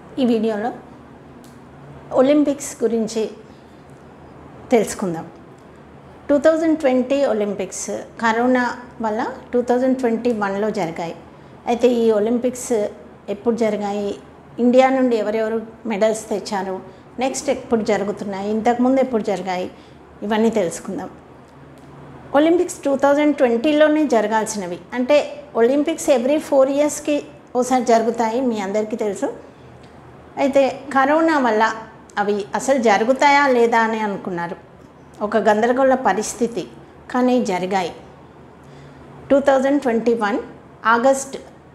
ఈ వీడియోలో ఒలింపిక్స్ గురించి తెలుసుకుందాం two thousand twenty Olympics corona వల్ల టూ థౌజండ్ ట్వంటీ వన్లో జరిగాయి అయితే ఈ ఒలింపిక్స్ ఎప్పుడు జరిగాయి ఇండియా నుండి ఎవరెవరు మెడల్స్ తెచ్చారు నెక్స్ట్ ఎప్పుడు జరుగుతున్నాయి ఇంతకుముందు ఎప్పుడు జరిగాయి ఇవన్నీ తెలుసుకుందాం ఒలింపిక్స్ టూ థౌజండ్ ట్వంటీలోనే జరగాల్సినవి అంటే ఒలింపిక్స్ ఎవ్రీ ఫోర్ ఇయర్స్కి ఒకసారి జరుగుతాయి మీ అందరికీ తెలుసు అయితే కరోనా వల్ల అవి అసలు జరుగుతాయా లేదా అని అనుకున్నారు ఒక గందరగోళ పరిస్థితి కానీ జరిగాయి two thousand twenty one August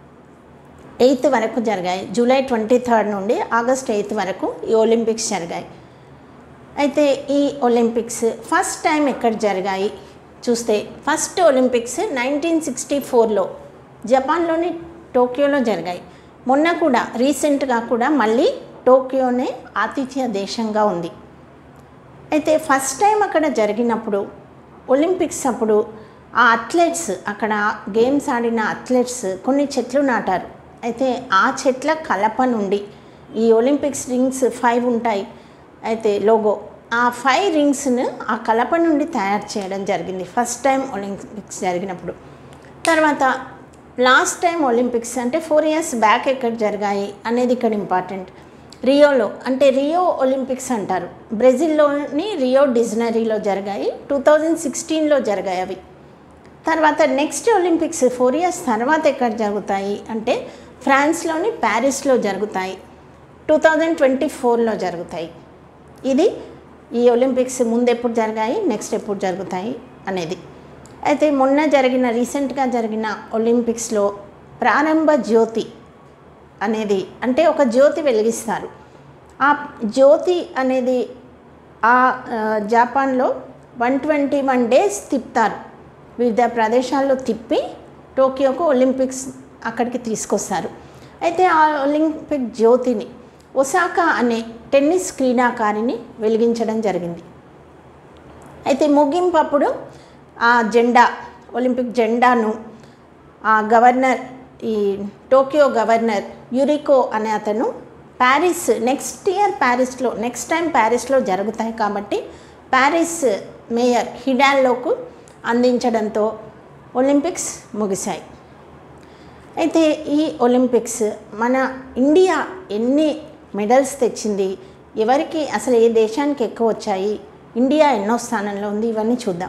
eighth వరకు జరిగాయి జూలై ట్వంటీ థర్డ్ నుండి ఆగస్ట్ ఎయిత్ వరకు ఈ ఒలింపిక్స్ జరిగాయి అయితే ఈ ఒలింపిక్స్ ఫస్ట్ టైం ఎక్కడ జరిగాయి చూస్తే ఫస్ట్ ఒలింపిక్స్ నైన్టీన్ సిక్స్టీ ఫోర్లో జపాన్లోని టోక్యోలో జరిగాయి మొన్న కూడా రీసెంట్గా కూడా మళ్ళీ టోక్యోనే ఆతిథ్య దేశంగా ఉంది అయితే ఫస్ట్ టైం అక్కడ జరిగినప్పుడు ఒలింపిక్స్ అప్పుడు ఆ అథ్లెట్స్ అక్కడ గేమ్స్ ఆడిన అథ్లెట్స్ కొన్ని చెట్లు నాటారు అయితే ఆ చెట్ల కలప నుండి ఈ ఒలింపిక్స్ రింగ్స్ ఫైవ్ ఉంటాయి అయితే లోగో ఆ ఫైవ్ రింగ్స్ను ఆ కలప నుండి తయారు చేయడం జరిగింది ఫస్ట్ టైం ఒలింపిక్స్ జరిగినప్పుడు తర్వాత లాస్ట్ టైం ఒలింపిక్స్ అంటే ఫోర్ ఇయర్స్ బ్యాక్ ఎక్కడ జరిగాయి అనేది ఇక్కడ ఇంపార్టెంట్ రియోలో అంటే రియో ఒలింపిక్స్ అంటారు బ్రెజిల్లోని రియో డిజనరీలో జరిగాయి టూ థౌజండ్ సిక్స్టీన్లో జరిగాయి అవి తర్వాత నెక్స్ట్ ఒలింపిక్స్ ఫోర్ ఇయర్స్ తర్వాత ఎక్కడ జరుగుతాయి అంటే ఫ్రాన్స్లోని ప్యారిస్లో జరుగుతాయి టూ థౌజండ్ ట్వంటీ ఫోర్లో జరుగుతాయి ఇది ఈ ఒలింపిక్స్ ముందు ఎప్పుడు జరిగాయి నెక్స్ట్ ఎప్పుడు జరుగుతాయి అనేది అయితే మొన్న జరిగిన రీసెంట్గా జరిగిన ఒలింపిక్స్లో ప్రారంభ జ్యోతి అనేది అంటే ఒక జ్యోతి వెలిగిస్తారు ఆ జ్యోతి అనేది ఆ ఆ, జపాన్లో వన్ ట్వంటీ వన్ డేస్ తిప్పుతారు వివిధ ప్రదేశాల్లో తిప్పి టోక్యోకు ఒలింపిక్స్ అక్కడికి తీసుకొస్తారు అయితే ఆ ఒలింపిక్ జ్యోతిని ఒసాకా అనే టెన్నిస్ క్రీడాకారిని వెలిగించడం జరిగింది అయితే ముగింపు అప్పుడు ఆ జెండా ఒలింపిక్ జెండాను ఆ గవర్నర్ ఈ టోక్యో గవర్నర్ యురికో అనే అతను ప్యారిస్ నెక్స్ట్ ఇయర్ ప్యారిస్లో నెక్స్ట్ టైం ప్యారిస్లో జరుగుతాయి కాబట్టి ప్యారిస్ మేయర్ హిడాల్లోకు అందించడంతో ఒలింపిక్స్ ముగిశాయి అయితే ఈ ఒలింపిక్స్ మన ఇండియా ఎన్ని మెడల్స్ తెచ్చింది ఎవరికి అసలు ఏ దేశానికి ఎక్కువ వచ్చాయి ఇండియా ఎన్నో స్థానంలో ఉంది ఇవన్నీ చూద్దాం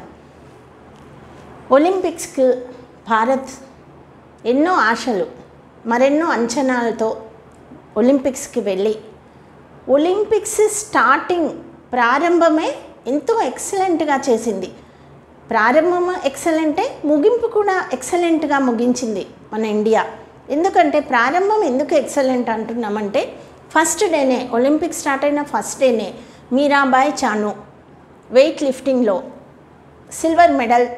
ఒలింపిక్స్కి భారత్ ఎన్నో ఆశలు మరెన్నో అంచనాలతో ఒలింపిక్స్కి వెళ్ళి ఒలింపిక్స్ స్టార్టింగ్ ప్రారంభమే ఎంతో ఎక్సలెంట్గా చేసింది ప్రారంభం ఎక్సలెంటే ముగింపు కూడా ఎక్సలెంట్గా ముగించింది మన ఇండియా ఎందుకంటే ప్రారంభం ఎందుకు ఎక్సలెంట్ అంటున్నామంటే ఫస్ట్ డేనే ఒలింపిక్ స్టార్ట్ అయిన ఫస్ట్ డేనే మీరాబాయ్ చాను వెయిట్ లిఫ్టింగ్లో సిల్వర్ మెడల్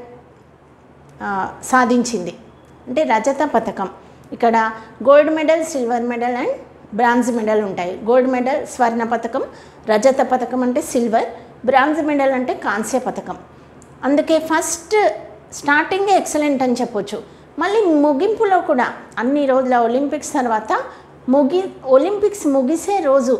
ఆ, సాధించింది అంటే రజత పథకం ఇక్కడ gold medal silver medal and bronze medal ఉంటాయి గోల్డ్ మెడల్ స్వర్ణ పథకం రజత పథకం అంటే సిల్వర్ బ్రాంజ్ మెడల్ అంటే కాంస్య పథకం అందుకే ఫస్ట్ స్టార్టింగే ఎక్సలెంట్ అని చెప్పొచ్చు మళ్ళీ ముగింపులో కూడా అన్ని రోజుల ఒలింపిక్స్ తర్వాత ముగి ఒలింపిక్స్ ముగిసే రోజు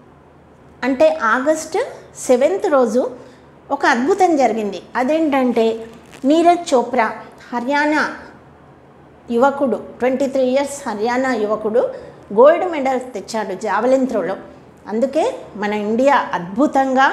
అంటే ఆగస్ట్ సెవెంత్ రోజు ఒక అద్భుతం జరిగింది అదేంటంటే నీరజ్ చోప్రా హర్యానా యువకుడు ట్వంటీ త్రీ ఇయర్స్ హర్యానా యువకుడు గోల్డ్ మెడల్ తెచ్చాడు జావలిన్ త్రోలో అందుకే మన ఇండియా అద్భుతంగా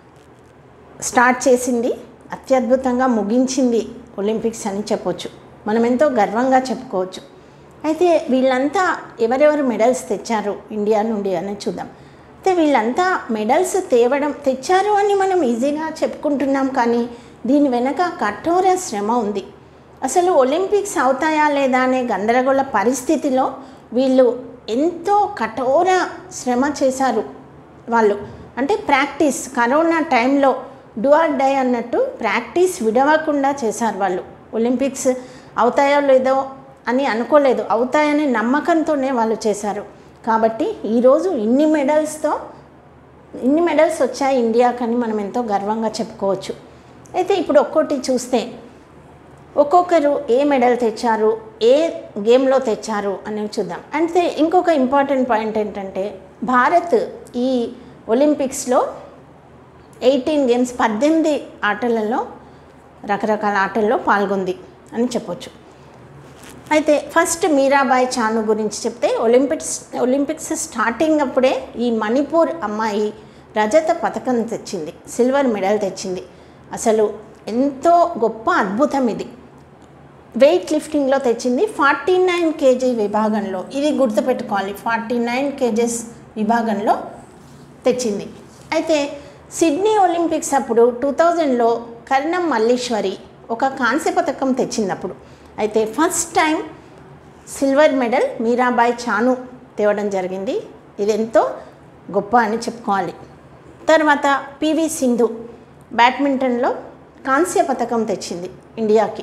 స్టార్ట్ చేసింది అత్యద్భుతంగా ముగించింది ఒలింపిక్స్ అని చెప్పొచ్చు మనం ఎంతో గర్వంగా చెప్పుకోవచ్చు అయితే వీళ్ళంతా ఎవరెవరు మెడల్స్ తెచ్చారు ఇండియా నుండి అని చూద్దాం అయితే వీళ్ళంతా మెడల్స్ తేవడం తెచ్చారు అని మనం ఈజీగా చెప్పుకుంటున్నాం కానీ దీని వెనక కఠోర శ్రమ ఉంది అసలు ఒలింపిక్స్ అవుతాయా లేదా అనే గందరగోళ పరిస్థితిలో వీళ్ళు ఎంతో కఠోర శ్రమ చేశారు వాళ్ళు అంటే ప్రాక్టీస్ కరోనా టైంలో డూ ఆర్ డై అన్నట్టు ప్రాక్టీస్ విడవకుండా చేశారు వాళ్ళు ఒలింపిక్స్ అవుతాయో లేదో అని అనుకోలేదు అవుతాయనే నమ్మకంతోనే వాళ్ళు చేశారు కాబట్టి ఈరోజు ఇన్ని మెడల్స్తో ఇన్ని మెడల్స్ వచ్చాయి ఇండియాకని మనం ఎంతో గర్వంగా చెప్పుకోవచ్చు అయితే ఇప్పుడు ఒక్కోటి చూస్తే ఒక్కొక్కరు ఏ మెడల్ తెచ్చారు ఏ గేమ్లో తెచ్చారు అనేవి చూద్దాం అంటే ఇంకొక ఇంపార్టెంట్ పాయింట్ ఏంటంటే భారత్ ఈ ఒలింపిక్స్లో ఎయిటీన్ గేమ్స్ పద్దెనిమిది ఆటలలో రకరకాల ఆటల్లో పాల్గొంది అని చెప్పొచ్చు అయితే ఫస్ట్ మీరాబాయ్ చాను గురించి చెప్తే ఒలింపిక్స్ ఒలింపిక్స్ స్టార్టింగ్ అప్పుడే ఈ మణిపూర్ అమ్మాయి రజత పథకం తెచ్చింది సిల్వర్ మెడల్ తెచ్చింది అసలు ఎంతో గొప్ప అద్భుతం ఇది వెయిట్ లిఫ్టింగ్లో తెచ్చింది ఫార్టీ నైన్ కేజీ విభాగంలో ఇది గుర్తుపెట్టుకోవాలి ఫార్టీ నైన్ కేజెస్ విభాగంలో తెచ్చింది అయితే సిడ్నీ ఒలింపిక్స్ అప్పుడు టూ థౌజండ్లో కర్ణం మల్లీశ్వరి ఒక కాంస్య పథకం తెచ్చింది అయితే first time silver medal Mirabai Chanu తేవడం జరిగింది ఇది ఎంతో గొప్ప అని చెప్పుకోవాలి తర్వాత పివి సింధు బ్యాడ్మింటన్లో కాంస్య పథకం తెచ్చింది ఇండియాకి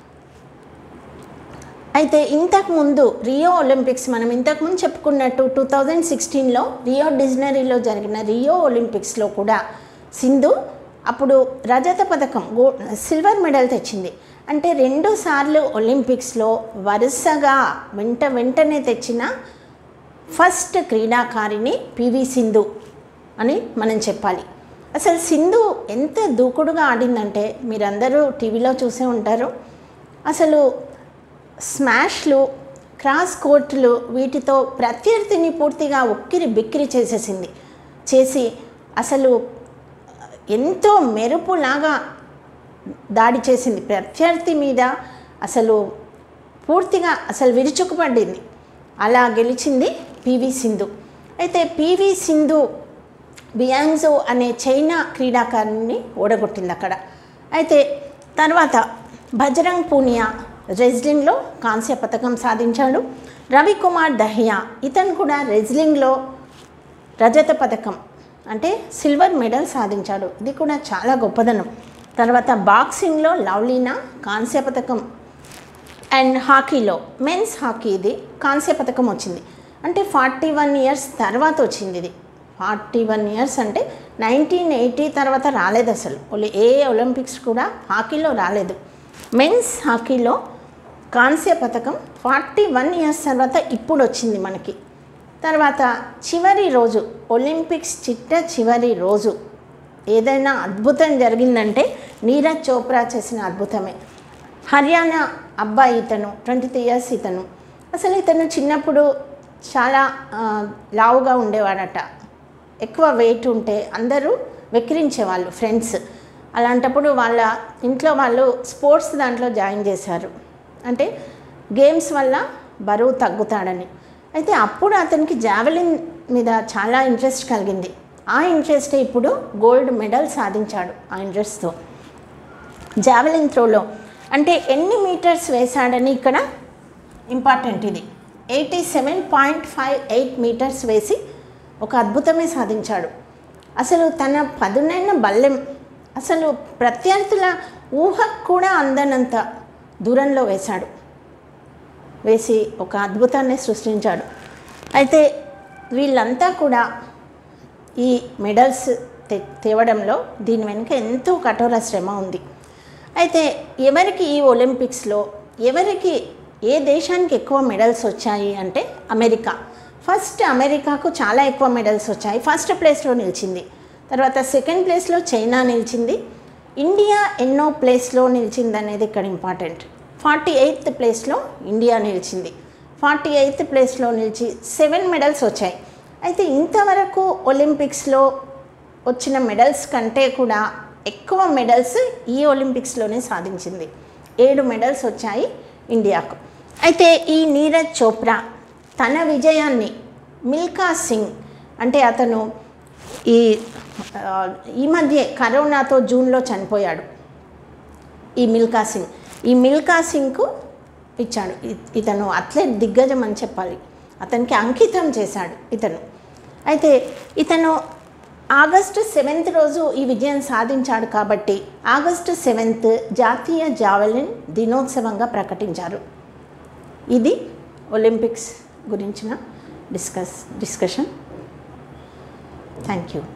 అయితే ఇంతకుముందు రియో ఒలింపిక్స్ మనం ఇంతకుముందు చెప్పుకున్నట్టు టూ థౌజండ్ సిక్స్టీన్లో రియో డిజనరీలో జరిగిన రియో ఒలింపిక్స్లో కూడా సింధు అప్పుడు రజత పథకం గో సిల్వర్ మెడల్ తెచ్చింది అంటే రెండు సార్లు ఒలింపిక్స్లో వరుసగా వెంట వెంటనే తెచ్చిన ఫస్ట్ క్రీడాకారిణి పివి సింధు అని మనం చెప్పాలి అసలు సింధు ఎంత దూకుడుగా ఆడిందంటే మీరందరూ టీవీలో చూసే ఉంటారు అసలు స్మాష్లు క్రాస్ కోర్టులు వీటితో ప్రత్యర్థిని పూర్తిగా ఉక్కిరి బిక్కిరి చేసేసింది చేసి అసలు ఎంతో మెరుపులాగా దాడి చేసింది ప్రత్యర్థి మీద అసలు పూర్తిగా అసలు విరుచుకుపడింది అలా గెలిచింది పివి సింధు అయితే పివి సింధు బియాంగ్జో అనే చైనా క్రీడాకారుని ఓడగొట్టింది అక్కడ అయితే తర్వాత బజరంగ్ పూనియా రెజ్లింగ్లో కాంస్య పథకం సాధించాడు రవికుమార్ దహియా ఇతను కూడా రెజ్లింగ్లో రజత పథకం అంటే సిల్వర్ మెడల్ సాధించాడు ఇది కూడా చాలా గొప్పదనం తర్వాత బాక్సింగ్లో లవ్లీనా కాంస్య పథకం అండ్ హాకీలో మెన్స్ హాకీ ఇది కాంస్య పథకం వచ్చింది అంటే ఫార్టీ వన్ ఇయర్స్ తర్వాత వచ్చింది ఇది ఫార్టీ వన్ ఇయర్స్ అంటే నైన్టీన్ ఎయిటీ తర్వాత రాలేదు అసలు ఒలి- ఏ ఒలింపిక్స్ కూడా హాకీలో రాలేదు మెన్స్ హాకీలో కాంస్య పథకం ఫార్టీ వన్ ఇయర్స్ తర్వాత ఇప్పుడు వచ్చింది మనకి తర్వాత చివరి రోజు ఒలింపిక్స్ చిట్ట చివరి రోజు ఏదైనా అద్భుతం జరిగిందంటే నీరజ్ చోప్రా చేసిన అద్భుతమే హర్యానా అబ్బాయి ఇతను ట్వంటీ త్రీ ఇయర్స్ ఇతను అసలు ఇతను చిన్నప్పుడు చాలా ఆ, లావుగా ఉండేవాడట ఎక్కువ వెయిట్ ఉంటే అందరూ వెక్కిరించేవాళ్ళు ఫ్రెండ్స్ అలాంటప్పుడు వాళ్ళ ఇంట్లో వాళ్ళు స్పోర్ట్స్ దాంట్లో జాయిన్ చేశారు అంటే గేమ్స్ వల్ల బరువు తగ్గుతాడని అయితే అప్పుడు అతనికి జావెలిన్ మీద చాలా ఇంట్రెస్ట్ కలిగింది ఆ ఇంట్రెస్ట్ ఇప్పుడు గోల్డ్ మెడల్ సాధించాడు ఆ ఇంట్రెస్ట్తో జావెలిన్ త్రోలో అంటే ఎన్ని మీటర్స్ వేశాడని ఇక్కడ ఇంపార్టెంట్ ఇది eighty seven point five eight metres వేసి ఒక అద్భుతమే సాధించాడు అసలు తన పదునైన బల్లెం అసలు ప్రత్యర్థుల ఊహకు కూడా అందనంత దూరంలో వేశాడు వేసి ఒక అద్భుతాన్ని సృష్టించాడు అయితే వీళ్ళంతా కూడా ఈ మెడల్స్ తె తేవడంలో దీని వెనుక ఎంతో కఠోర శ్రమ ఉంది అయితే ఎవరికి ఈ ఒలింపిక్స్లో ఎవరికి ఏ దేశానికి ఎక్కువ మెడల్స్ వచ్చాయి అంటే అమెరికా ఫస్ట్ అమెరికాకు చాలా ఎక్కువ మెడల్స్ వచ్చాయి ఫస్ట్ ప్లేస్లో నిలిచింది తర్వాత సెకండ్ ప్లేస్లో చైనా నిలిచింది ఇండియా ఎన్నో ప్లేస్లో నిలిచింది అనేది ఇక్కడ ఇంపార్టెంట్ ఫార్టీ ఎయిత్ ప్లేస్లో ఇండియా నిలిచింది ఫార్టీ ఎయిత్ ప్లేస్లో నిలిచి సెవెన్ మెడల్స్ వచ్చాయి అయితే ఇంతవరకు ఒలింపిక్స్లో వచ్చిన మెడల్స్ కంటే కూడా ఎక్కువ మెడల్స్ ఈ ఒలింపిక్స్లోనే సాధించింది ఏడు మెడల్స్ వచ్చాయి ఇండియాకు అయితే ఈ నీరజ్ చోప్రా తన విజయాన్ని మిల్కా సింగ్ అంటే అతను ఈ ఆ, ఈ మధ్య కరోనాతో జూన్లో చనిపోయాడు ఈ మిల్కా సింగ్ ఈ మిల్కా సింగ్కు ఇచ్చాడు ఇ- ఇతను అథ్లెట్ దిగ్గజం అని చెప్పాలి అతనికి అంకితం చేశాడు ఇతను అయితే ఇతను ఆగస్టు సెవెంత్ రోజు ఈ విజయం సాధించాడు కాబట్టి ఆగస్టు సెవెంత్ జాతీయ జావెలిన్ దినోత్సవంగా ప్రకటించారు ఇది ఒలింపిక్స్ గురించిన డిస్కస్ డిస్కషన్ థ్యాంక్ యూ